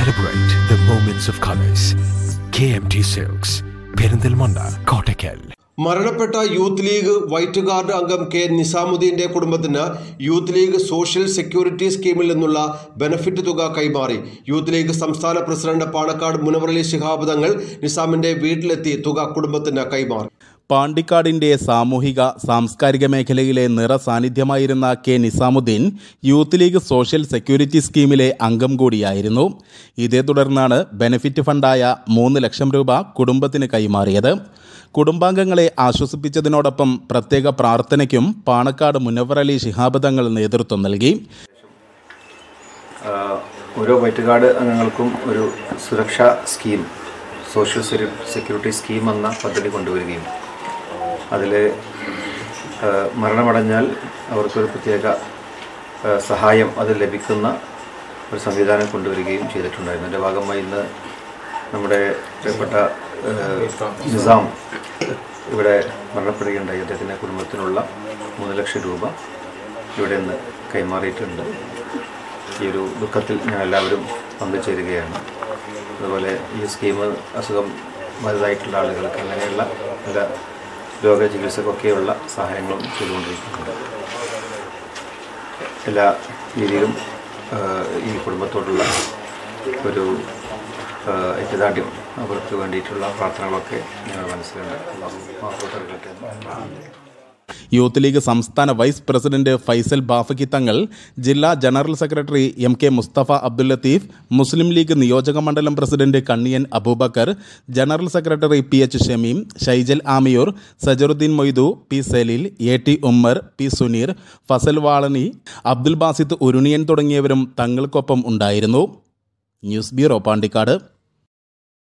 Celebrate the moments of colors. KMT Silks, Perinthalmanna Kottakkal മരണപ്പെട്ട youth league white guard അംഗം K നിസാമുദ്ദീന്റെ കുടുംബത്തിന് യൂത്ത് ലീഗ് സോഷ്യൽ സെക്യൂരിറ്റി സ്കീമിൽ നിന്നുള്ള ബെനഫിറ്റ് തുക കൈമാറി യൂത്ത് ലീഗ് സംസ്ഥാന പ്രസിഡന്റ് പാണക്കാട് മുനവറലി ശിഹാബ് തങ്ങൾ നിസാമിന്റെ വീട്ടിലെത്തി തുക കുടുംബത്തിന് കൈമാറി പാണ്ടിക്കാടിന്റെ സാമൂഹിക സാംസ്കാരിക മേഖലയിലെ നിറ സാന്നിധ്യമായിരുന്ന K Nizamuddin youth league social security സ്കീമിലെ അംഗം കൂടിയായിരുന്നു ഇതേ തുടർന്നാണ് ബെനഫിറ്റ് ഫണ്ടായ മൂന്ന് ലക്ഷം രൂപ കുടുംബത്തിന് കൈമാറിയത് കുടുംബാംഗങ്ങളെ ആശ്വസിപ്പിച്ചതിനോടൊപ്പം പ്രത്യേക പ്രാർത്ഥനയ്ക്കും പാണക്കാട് മുനവർ അലി ശിഹാബ് തങ്ങൾ നേതൃത്വം നൽകി ആഹ് ഓരോ വൈറ്റുകാട് അംഗങ്ങൾക്കും ഒരു സുരക്ഷാ scheme social secu- security scheme എന്ന പദ്ധതി കൊണ്ടുവരികയും അതിൽ മരണമടഞ്ഞാൽ അവർക്കൊരു പ്രത്യേക ആഹ് സഹായം അത് ലഭിക്കുന്ന ഒരു സംവിധാനം കൊണ്ടുവരികയും ചെയ്തിട്ടുണ്ടായിരുന്നു അതിൻ്റെ ഭാഗമായി ഇന്ന് നമ്മുടെ പ്രിയപ്പെട്ട ആഹ് നിസാം ഇവിടെ മരണപ്പെടുകയുണ്ടായി അദ്ദേഹത്തിൻ്റെ കുടുംബത്തിനുള്ള മൂന്ന് ലക്ഷം രൂപ ഇവിടെ നിന്ന് കൈമാറിയിട്ടുണ്ട് ഈ ഒരു ദുഃഖത്തിൽ ഞാൻ എല്ലാവരും പങ്കുചേരുകയാണ് അതുപോലെ ഈ സ്കീം അസുഖം വലുതായിട്ടുള്ള ആളുകൾക്ക് അങ്ങനെയുള്ള പല രോഗ ചികിത്സക്കൊക്കെയുള്ള സഹായങ്ങളും ചെയ്തുകൊണ്ടിരിക്കുന്നുണ്ട് എല്ലാ രീതിയിലും ആഹ്, ഈ കുടുംബത്തോടുള്ള ഒരു ആഹ്, ഐക്യദാർഢ്യം അവർക്ക് വേണ്ടിയിട്ടുള്ള പ്രാർത്ഥനകളൊക്കെ ഞങ്ങൾ മനസ്സിലുണ്ട് അള്ളാഹു മാഫോട്ട് നൽകട്ടെ എന്ന് യൂത്ത് ലീഗ് സംസ്ഥാന വൈസ് പ്രസിഡന്റ് ഫൈസൽ ബാഫക്കി തങ്ങൾ ജില്ലാ general secretary M K Musthafa Abdul Latheef Muslim league നിയോജക മണ്ഡലം president Kanniyan Aboobacker general secretary P H Shameem Shaijal Amiyur Sajaruddin Moidu P Saleel A T Ummer P Suneer Fasal Valani Abdul Basith Uruniyan തുടങ്ങിയവരും തങ്ങൾക്കൊപ്പം ഉണ്ടായിരുന്നു ന്യൂസ് ബ്യൂറോ പാണ്ടിക്കാട്